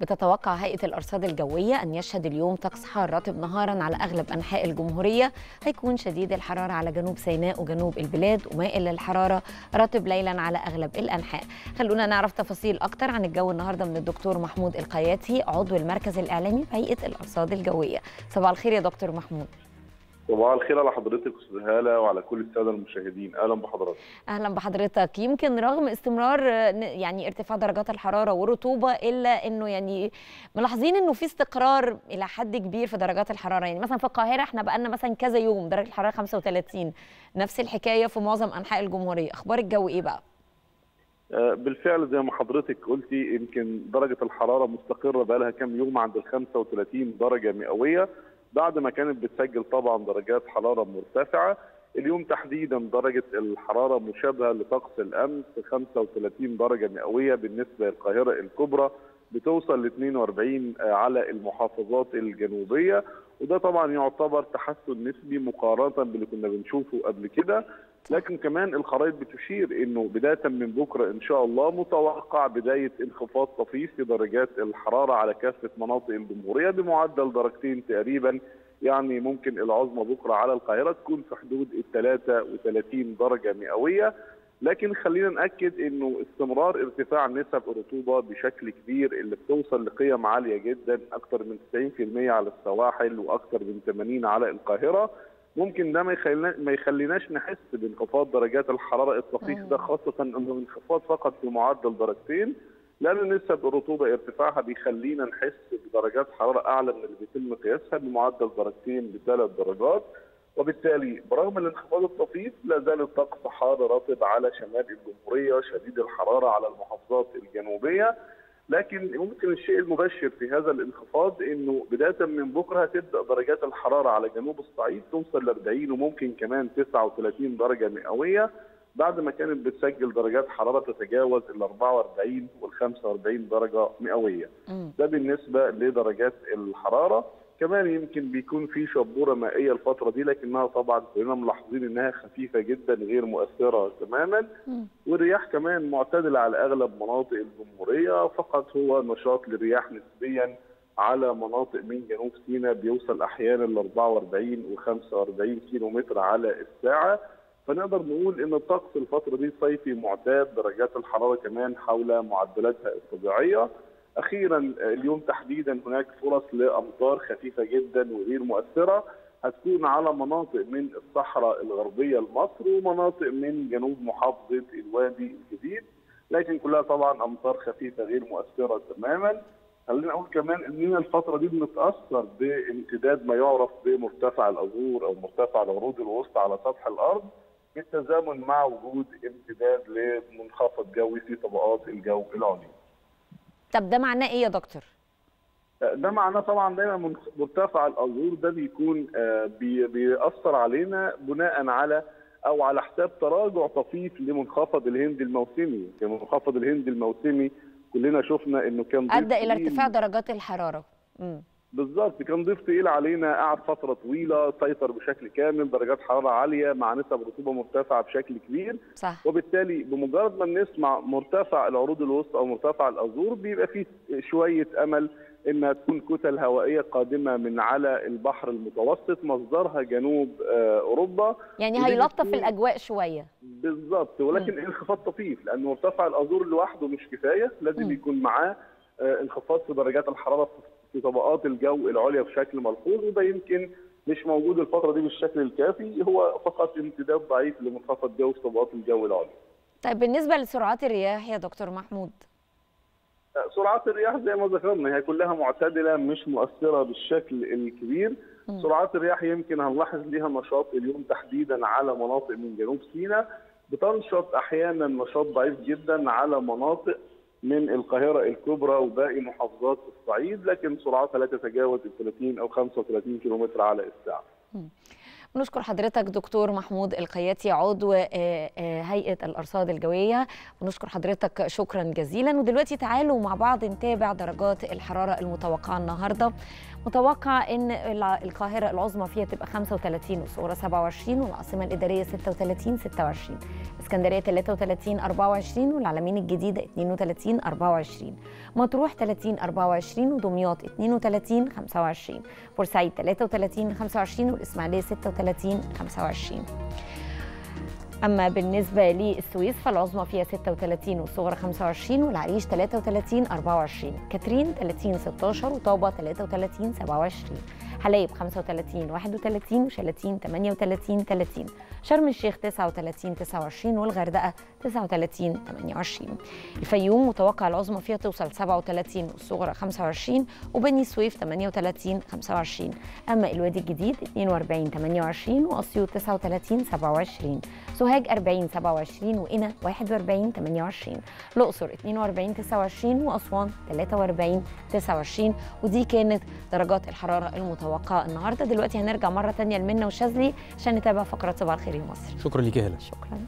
بتتوقع هيئة الأرصاد الجوية أن يشهد اليوم طقس حار رطب نهارا على أغلب أنحاء الجمهورية هيكون شديد الحرارة على جنوب سيناء وجنوب البلاد ومائل للحرارة رطب ليلا على أغلب الأنحاء خلونا نعرف تفاصيل أكتر عن الجو النهاردة من الدكتور محمود القياتي عضو المركز الإعلامي بهيئة الأرصاد الجوية صباح الخير يا دكتور محمود صباح الخير على حضرتك استاذ هاله وعلى كل الساده المشاهدين اهلا بحضرتك اهلا بحضرتك يمكن رغم استمرار يعني ارتفاع درجات الحراره والرطوبه الا انه يعني ملاحظين انه في استقرار الى حد كبير في درجات الحراره يعني مثلا في القاهره احنا بقالنا مثلا كذا يوم درجه الحراره 35 نفس الحكايه في معظم انحاء الجمهوريه اخبار الجو ايه بقى بالفعل زي ما حضرتك قلتي يمكن درجه الحراره مستقره بقى لها كام يوم عند ال 35 درجه مئويه بعد ما كانت بتسجل طبعا درجات حراره مرتفعه اليوم تحديدا درجه الحراره مشابهه لطقس الامس 35 درجه مئويه بالنسبه للقاهره الكبرى بتوصل ل 42 على المحافظات الجنوبيه وده طبعا يعتبر تحسن نسبي مقارنه باللي كنا بنشوفه قبل كده لكن كمان الخرائط بتشير انه بدايه من بكره ان شاء الله متوقع بدايه انخفاض طفيف في درجات الحراره على كافه مناطق الجمهوريه بمعدل درجتين تقريبا يعني ممكن العظمى بكره على القاهره تكون في حدود ال 33 درجه مئويه لكن خلينا ناكد انه استمرار ارتفاع نسب الرطوبه بشكل كبير اللي بتوصل لقيم عاليه جدا اكثر من 90% على السواحل واكثر من 80 على القاهره ممكن ده ما يخلينا ما يخليناش نحس بانخفاض درجات الحراره الطفيف ده خاصه انه انخفاض فقط في معدل درجتين لان نسب الرطوبه ارتفاعها بيخلينا نحس بدرجات حراره اعلى من اللي بيتم قياسها بمعدل درجتين بثلاث درجات وبالتالي برغم الانخفاض الطفيف لا زال الطقس حار رطب على شمال الجمهوريه شديد الحراره على المحافظات الجنوبيه لكن ممكن الشيء المبشر في هذا الانخفاض انه بدايه من بكره هتبدا درجات الحراره على جنوب الصعيد توصل ل 40 وممكن كمان 39 درجه مئويه بعد ما كانت بتسجل درجات حراره تتجاوز ال 44 وال 45 درجه مئويه. ده بالنسبه لدرجات الحراره، كمان يمكن بيكون في شبوره مائيه الفتره دي لكنها طبعا كلنا ملاحظين انها خفيفه جدا غير مؤثره تماما والرياح كمان معتدله على اغلب مناطق الجمهوريه فقط هو نشاط للرياح نسبيا على مناطق من جنوب سيناء بيوصل احيانا ل 44 و 45 كيلو متر على الساعه فنقدر نقول ان الطقس الفتره دي صيفي معتاد درجات الحراره كمان حول معدلاتها الطبيعيه اخيرا اليوم تحديدا هناك فرص لامطار خفيفه جدا وغير مؤثره هتكون على مناطق من الصحراء الغربيه لمصر ومناطق من جنوب محافظه الوادي الجديد لكن كلها طبعا امطار خفيفه غير مؤثره تماما خلينا نقول كمان اننا الفتره دي بنتاثر بامتداد ما يعرف بمرتفع الازور او مرتفع العروض الوسطى على سطح الارض بالتزامن مع وجود امتداد لمنخفض جوي في طبقات الجو العليا. طب ده معناه ايه يا دكتور؟ ده معناه طبعا دايما مرتفع الازور ده بيكون بي بيأثر علينا بناء على او على حساب تراجع طفيف لمنخفض الهند الموسمي، منخفض الهند الموسمي كلنا شفنا انه كان ادى الى ارتفاع درجات الحراره. امم بالظبط كان ضيف تقيل علينا قعد فتره طويله سيطر بشكل كامل درجات حراره عاليه مع نسب رطوبه مرتفعه بشكل كبير صح. وبالتالي بمجرد ما بنسمع مرتفع العروض الوسطى او مرتفع الازور بيبقى فيه شويه امل انها تكون كتل هوائيه قادمه من على البحر المتوسط مصدرها جنوب اوروبا يعني هيلطف الاجواء شويه بالظبط ولكن انخفاض طفيف لان مرتفع الازور لوحده مش كفايه لازم م. يكون معاه انخفاض في درجات الحراره في طبقات الجو العليا بشكل ملحوظ وده يمكن مش موجود الفتره دي بالشكل الكافي هو فقط امتداد ضعيف لمنخفض جو في طبقات الجو العليا. طيب بالنسبه لسرعات الرياح يا دكتور محمود سرعات الرياح زي ما ذكرنا هي كلها معتدله مش مؤثره بالشكل الكبير م. سرعات الرياح يمكن هنلاحظ ليها نشاط اليوم تحديدا على مناطق من جنوب سيناء بتنشط احيانا نشاط ضعيف جدا على مناطق من القاهرة الكبرى وباقي محافظات الصعيد لكن سرعتها لا تتجاوز ال 30 أو 35 كيلومتر على الساعة. بنشكر حضرتك دكتور محمود القياتي عضو هيئة الأرصاد الجوية ونشكر حضرتك شكرا جزيلا ودلوقتي تعالوا مع بعض نتابع درجات الحرارة المتوقعة النهاردة متوقع ان الع- القاهره العظمى فيها تبقى 35 والصغرى 27 والعاصمه الاداريه 36 26 اسكندريه 33 24 والعلمين الجديده 32 24 مطروح 30 24 ودمياط 32 25 بورسعيد 33 25 والاسماعيليه 36 25 اما بالنسبه للسويس فالعظمى فيها 36 والصغرى 25 والعريش 33 24 كاترين 30 16 وطابه 33 27 حلايب 35 31 وشلاتين 38 30 شرم الشيخ 39 29 والغردقه 39 28 الفيوم متوقع العظمى فيها توصل 37 والصغرى 25 وبني سويف 38 25 اما الوادي الجديد 42 28 واسيوط 39 27 سوهاج 40 27 وقنا 41 28 الاقصر 42 29 واسوان 43 29 ودي كانت درجات الحراره المتوقعه النهارده دلوقتي هنرجع مره ثانيه لمنى وشاذلي عشان نتابع فقره صباح الخير يا مصر شكرا ليك يا هلا شكرا